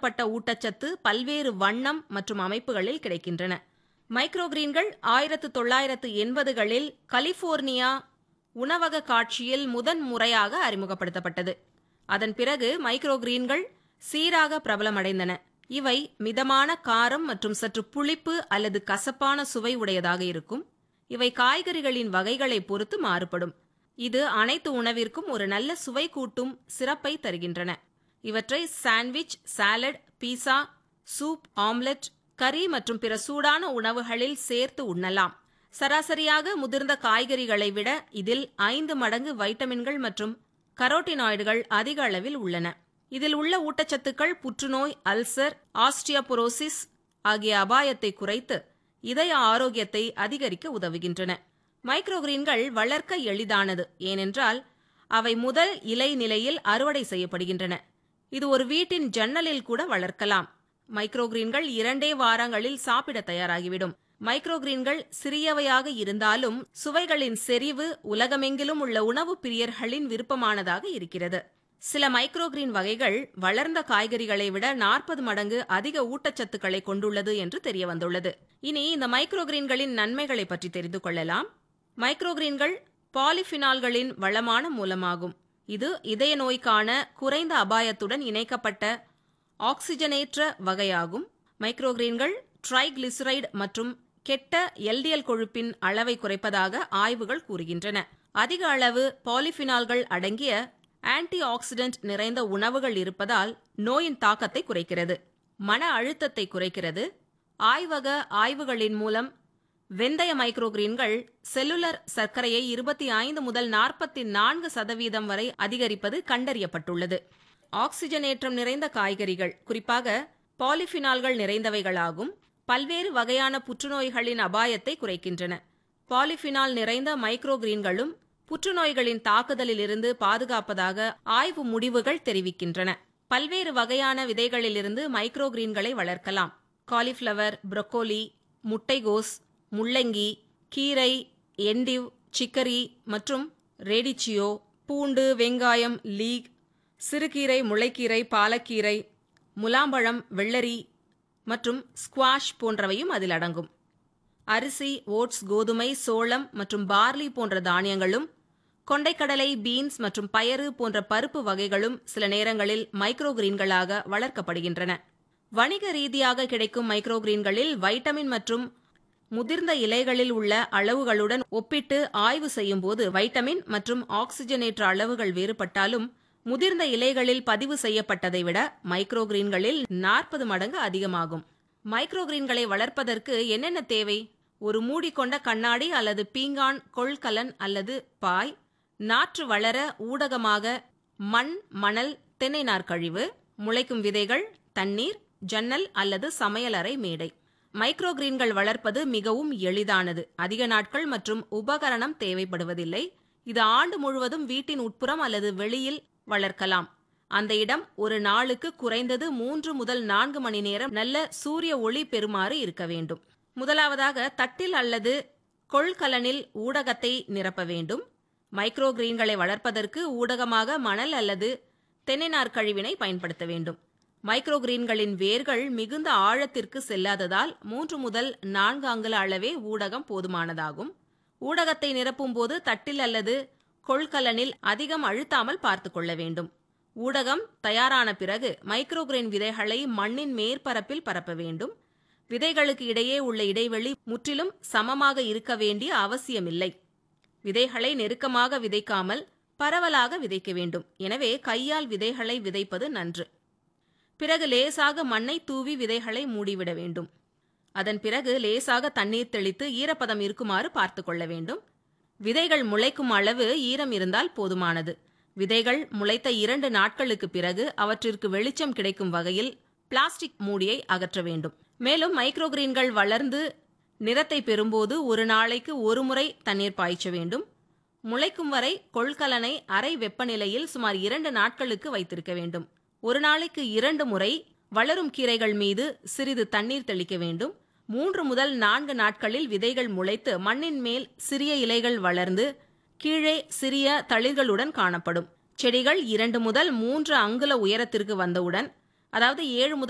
பாதுகாக்கப்பட்ட ஊட்டச்சத்து பல்வேறு வண்ணம் மற்றும் அமைப்புகளில் கிடைக்கின்றன மைக்ரோகிரீன்கள் ஆயிரத்து தொள்ளாயிரத்து எண்பதுகளில் கலிபோர்னியா உணவக காட்சியில் முதன் முறையாக அறிமுகப்படுத்தப்பட்டது அதன் பிறகு மைக்ரோகிரீன்கள் சீராக பிரபலமடைந்தன இவை மிதமான காரம் மற்றும் சற்று புளிப்பு அல்லது கசப்பான சுவை உடையதாக இருக்கும் இவை காய்கறிகளின் வகைகளை பொறுத்து மாறுபடும் இது அனைத்து உணவிற்கும் ஒரு நல்ல சுவை கூட்டும் சிறப்பை தருகின்றன இவற்றை sandwich salad pizza soup omelette கறி மற்றும் பிற சூடான உணவுகளில் சேர்த்து உண்ணலாம் சராசரியாக முதிர்ந்த காய்கறிகளை விட இதில் ஐந்து மடங்கு வைட்டமின்கள் மற்றும் கரோட்டினாய்டுகள் அதிக அளவில் உள்ளன இதில் உள்ள ஊட்டச்சத்துக்கள் புற்றுநோய் அல்சர் ஆஸ்டியோபோரோசிஸ் ஆகிய அபாயத்தை குறைத்து இதய ஆரோக்கியத்தை அதிகரிக்க உதவுகின்றன மைக்ரோகிரீன்கள் வளர்க்க எளிதானது ஏனென்றால் அவை முதல் இலை நிலையில் அறுவடை செய்யப்படுகின்றன இது ஒரு வீட்டின் ஜன்னலில் கூட வளர்க்கலாம் மைக்ரோகிரீன்கள் இரண்டே வாரங்களில் சாப்பிட தயாராகிவிடும் மைக்ரோகிரீன்கள் சிறியவையாக இருந்தாலும் சுவைகளின் செறிவு உலகமெங்கிலும் உள்ள உணவு பிரியர்களின் விருப்பமானதாக இருக்கிறது சில மைக்ரோகிரீன் வகைகள் வளர்ந்த காய்கறிகளை விட நாற்பது மடங்கு அதிக ஊட்டச்சத்துக்களை கொண்டுள்ளது என்று தெரிய வந்துள்ளது இனி இந்த மைக்ரோகிரீன்களின் நன்மைகளை பற்றி தெரிந்து கொள்ளலாம் மைக்ரோகிரீன்கள் பாலிஃபினால்களின் வளமான மூலமாகும் இது இதய நோய்க்கான குறைந்த அபாயத்துடன் இணைக்கப்பட்ட ஆக்சிஜனேற்ற வகையாகும் மைக்ரோகிரீன்கள் ட்ரைகிளிசரைடு மற்றும் கெட்ட எல்டிஎல் கொழுப்பின் அளவை குறைப்பதாக ஆய்வுகள் கூறுகின்றன அதிக அளவு பாலிஃபினால்கள் அடங்கிய ஆன்டி ஆக்சிடென்ட் நிறைந்த உணவுகள் இருப்பதால் நோயின் தாக்கத்தை குறைக்கிறது மன அழுத்தத்தை குறைக்கிறது ஆய்வக ஆய்வுகளின் மூலம் வெந்தய மைக்ரோகிரீன்கள் செல்லுலர் சர்க்கரையை இருபத்தி ஐந்து முதல் நாற்பத்தி நான்கு சதவீதம் வரை அதிகரிப்பது கண்டறியப்பட்டுள்ளது ஆக்சிஜனேற்றம் நிறைந்த காய்கறிகள் குறிப்பாக பாலிஃபினால்கள் நிறைந்தவைகளாகும் பல்வேறு வகையான புற்றுநோய்களின் அபாயத்தை குறைக்கின்றன பாலிஃபினால் நிறைந்த மைக்ரோகிரீன்களும் புற்றுநோய்களின் தாக்குதலிலிருந்து பாதுகாப்பதாக ஆய்வு முடிவுகள் தெரிவிக்கின்றன பல்வேறு வகையான விதைகளிலிருந்து மைக்ரோகிரீன்களை வளர்க்கலாம் காலிஃப்ளவர் புரொக்கோலி முட்டைகோஸ் முள்ளங்கி கீரை எண்டிவ் சிக்கரி மற்றும் ரேடிச்சியோ பூண்டு வெங்காயம் லீக் சிறுகீரை முளைக்கீரை பாலக்கீரை முலாம்பழம் வெள்ளரி மற்றும் ஸ்குவாஷ் போன்றவையும் அதில் அடங்கும் அரிசி ஓட்ஸ் கோதுமை சோளம் மற்றும் பார்லி போன்ற தானியங்களும் கொண்டைக்கடலை பீன்ஸ் மற்றும் பயறு போன்ற பருப்பு வகைகளும் சில நேரங்களில் மைக்ரோகிரீன்களாக வளர்க்கப்படுகின்றன வணிக ரீதியாக கிடைக்கும் மைக்ரோகிரீன்களில் வைட்டமின் மற்றும் முதிர்ந்த இலைகளில் உள்ள அளவுகளுடன் ஒப்பிட்டு ஆய்வு செய்யும்போது வைட்டமின் மற்றும் ஆக்சிஜனேற்ற அளவுகள் வேறுபட்டாலும் முதிர்ந்த இலைகளில் பதிவு செய்யப்பட்டதை விட மைக்ரோகிரீன்களில் நாற்பது மடங்கு அதிகமாகும் மைக்ரோகிரீன்களை வளர்ப்பதற்கு என்னென்ன தேவை ஒரு மூடிக்கொண்ட கண்ணாடி அல்லது பீங்கான் கொள்கலன் அல்லது பாய் நாற்று வளர ஊடகமாக மண் மணல் தென்னை நார் கழிவு முளைக்கும் விதைகள் தண்ணீர் ஜன்னல் அல்லது சமையலறை மேடை மைக்ரோகிரீன்கள் வளர்ப்பது மிகவும் எளிதானது அதிக நாட்கள் மற்றும் உபகரணம் தேவைப்படுவதில்லை இது ஆண்டு முழுவதும் வீட்டின் உட்புறம் அல்லது வெளியில் வளர்க்கலாம் அந்த இடம் ஒரு நாளுக்கு குறைந்தது மூன்று முதல் நான்கு மணி நேரம் நல்ல சூரிய ஒளி பெறுமாறு இருக்க வேண்டும் முதலாவதாக தட்டில் அல்லது கொள்கலனில் ஊடகத்தை நிரப்ப வேண்டும் மைக்ரோகிரீன்களை வளர்ப்பதற்கு ஊடகமாக மணல் அல்லது தென்னைநார் கழிவினை பயன்படுத்த வேண்டும் மைக்ரோகிரீன்களின் வேர்கள் மிகுந்த ஆழத்திற்கு செல்லாததால் மூன்று முதல் நான்கு அங்குல அளவே ஊடகம் போதுமானதாகும் ஊடகத்தை நிரப்பும் போது தட்டில் அல்லது கொள்கலனில் அதிகம் அழுத்தாமல் பார்த்து கொள்ள வேண்டும் ஊடகம் தயாரான பிறகு மைக்ரோகிரேன் விதைகளை மண்ணின் மேற்பரப்பில் பரப்ப வேண்டும் விதைகளுக்கு இடையே உள்ள இடைவெளி முற்றிலும் சமமாக இருக்க வேண்டிய அவசியமில்லை விதைகளை நெருக்கமாக விதைக்காமல் பரவலாக விதைக்க வேண்டும் எனவே கையால் விதைகளை விதைப்பது நன்று பிறகு லேசாக மண்ணை தூவி விதைகளை மூடிவிட வேண்டும் அதன் பிறகு லேசாக தண்ணீர் தெளித்து ஈரப்பதம் இருக்குமாறு பார்த்து கொள்ள வேண்டும் விதைகள் முளைக்கும் அளவு ஈரம் இருந்தால் போதுமானது விதைகள் முளைத்த இரண்டு நாட்களுக்கு பிறகு அவற்றிற்கு வெளிச்சம் கிடைக்கும் வகையில் பிளாஸ்டிக் மூடியை அகற்ற வேண்டும் மேலும் மைக்ரோகிரீன்கள் வளர்ந்து நிறத்தை பெறும்போது ஒரு நாளைக்கு ஒரு முறை தண்ணீர் பாய்ச்ச வேண்டும் முளைக்கும் வரை கொள்கலனை அறை வெப்பநிலையில் சுமார் இரண்டு நாட்களுக்கு வைத்திருக்க வேண்டும் ஒரு நாளைக்கு இரண்டு முறை வளரும் கீரைகள் மீது சிறிது தண்ணீர் தெளிக்க வேண்டும் மூன்று முதல் நான்கு நாட்களில் விதைகள் முளைத்து மண்ணின் மேல் சிறிய இலைகள் வளர்ந்து கீழே சிறிய தளிர்களுடன் காணப்படும் செடிகள் இரண்டு முதல் மூன்று அங்குல உயரத்திற்கு வந்தவுடன் அதாவது ஏழு முதல்